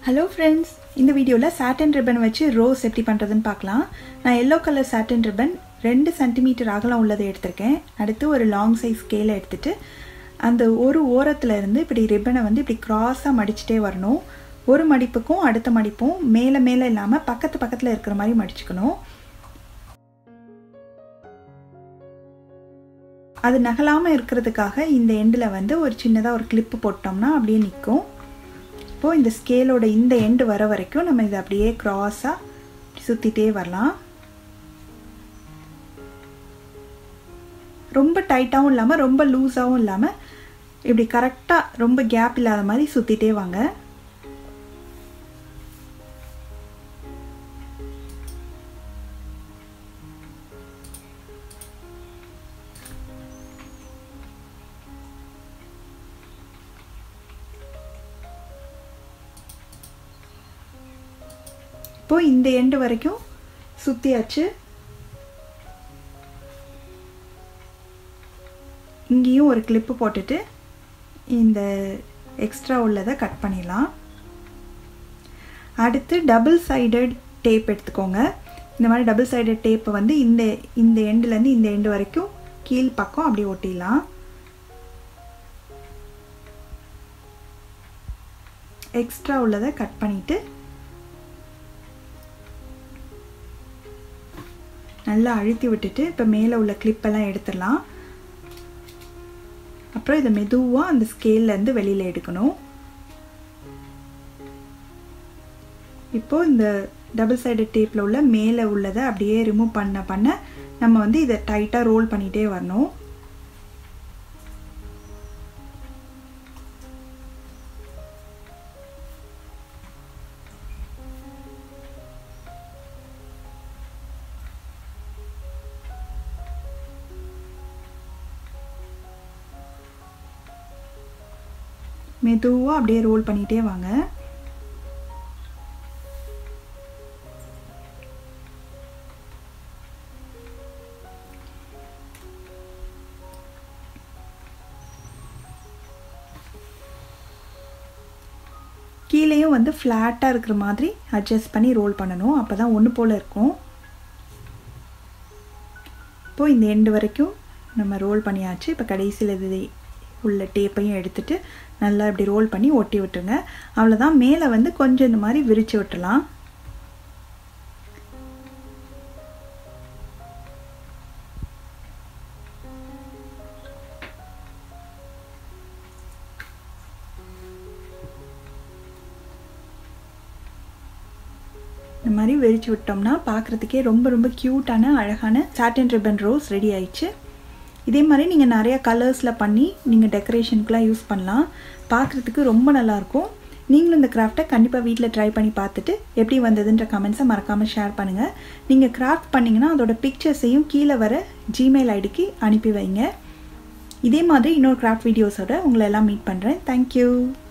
hello friends இந்த வீடியோவில் satin ribbon வச்சு ரோஸ் எப்படி பண்ணுறதுன்னு பார்க்கலாம் நான் எல்லோ கலர் சாட்டன் ரிப்பன் ரெண்டு சென்டிமீட்டர் அகலம் உள்ளதை எடுத்திருக்கேன் அடுத்து ஒரு லாங் சைஸ் ஸ்கேலை எடுத்துட்டு அந்த ஒரு ஓரத்தில் இருந்து இப்படி ரிப்பனை வந்து இப்படி க்ராஸாக மடிச்சுட்டே வரணும் ஒரு மடிப்புக்கும் அடுத்த மடிப்பும் மேலே மேலே இல்லாமல் பக்கத்து பக்கத்தில் இருக்கிற மாதிரி மடிச்சுக்கணும் அது நகலாமல் இருக்கிறதுக்காக இந்த எண்டில் வந்து ஒரு சின்னதாக ஒரு கிளிப்பு போட்டோம்னா அப்படியே நிற்கும் இப்போது இந்த ஸ்கேலோட இந்த எண்டு வர வரைக்கும் நம்ம இதை அப்படியே க்ராஸாக சுற்றிட்டே வரலாம் ரொம்ப டைட்டாகவும் இல்லாமல் ரொம்ப லூஸாகவும் இல்லாமல் இப்படி கரெக்டாக ரொம்ப கேப் இல்லாத மாதிரி சுற்றிட்டே வாங்க இப்போ இந்த எண்டு வரைக்கும் சுற்றியாச்சு இங்கேயும் ஒரு கிளிப்பு போட்டுட்டு இந்த எக்ஸ்ட்ரா உள்ளதை கட் பண்ணிடலாம் அடுத்து டபுள் சைடட் டேப் எடுத்துக்கோங்க இந்த மாதிரி டபுள் சைடட் டேப்பை வந்து இந்த இந்த எண்டுலேருந்து இந்த எண்டு வரைக்கும் கீழ் பக்கம் அப்படியே ஒட்டிடலாம் எக்ஸ்ட்ரா உள்ளதை கட் பண்ணிவிட்டு நல்லா அழுத்தி விட்டுட்டு இப்போ மேலே உள்ள கிளிப்பெல்லாம் எடுத்துடலாம் அப்புறம் இதை மெதுவாக அந்த ஸ்கேல்லேருந்து வெளியில் எடுக்கணும் இப்போ இந்த டபுள் சைடு டேப்பில் உள்ள மேலே உள்ளதை அப்படியே ரிமூவ் பண்ண பண்ண நம்ம வந்து இதை டைட்டாக ரோல் பண்ணிகிட்டே வரணும் மெதுவாக அப்படியே ரோல் பண்ணிகிட்டே வாங்க கீழேயும் வந்து ஃப்ளாட்டாக இருக்கிற மாதிரி அட்ஜஸ்ட் பண்ணி ரோல் பண்ணணும் அப்போ தான் ஒன்று போல் இருக்கும் இப்போது இந்த எண்டு வரைக்கும் நம்ம ரோல் பண்ணியாச்சு இப்போ கடைசியில் இது உள்ள டேப்பையும் எடுத்துட்டு நல்லா இப்படி ரோல் பண்ணி ஒட்டி விட்டுருங்க அவ்வளோதான் மேலே வந்து கொஞ்சம் இந்த மாதிரி விரித்து விட்டுலாம் இந்த மாதிரி விரித்து விட்டோம்னா பார்க்குறதுக்கே ரொம்ப ரொம்ப க்யூட்டான அழகான சாட்டன் ரிப்பன் ரோஸ் ரெடி ஆயிடுச்சு இதே மாதிரி நீங்கள் நிறையா கலர்ஸில் பண்ணி நீங்கள் டெக்கரேஷனுக்குலாம் யூஸ் பண்ணலாம் பார்க்குறதுக்கு ரொம்ப நல்லாயிருக்கும் நீங்களும் இந்த கிராஃப்டை கண்டிப்பாக வீட்டில் ட்ரை பண்ணி பார்த்துட்டு எப்படி வந்ததுன்ற கமெண்ட்ஸை மறக்காமல் ஷேர் பண்ணுங்கள் நீங்கள் கிராஃப்ட் பண்ணிங்கன்னா அதோட பிக்சர்ஸையும் கீழே வர ஜிமெயில் ஐடிக்கு அனுப்பி வைங்க இதே மாதிரி இன்னொரு கிராஃப்ட் வீடியோஸோட உங்களை எல்லாம் மீட் பண்ணுறேன் தேங்க்யூ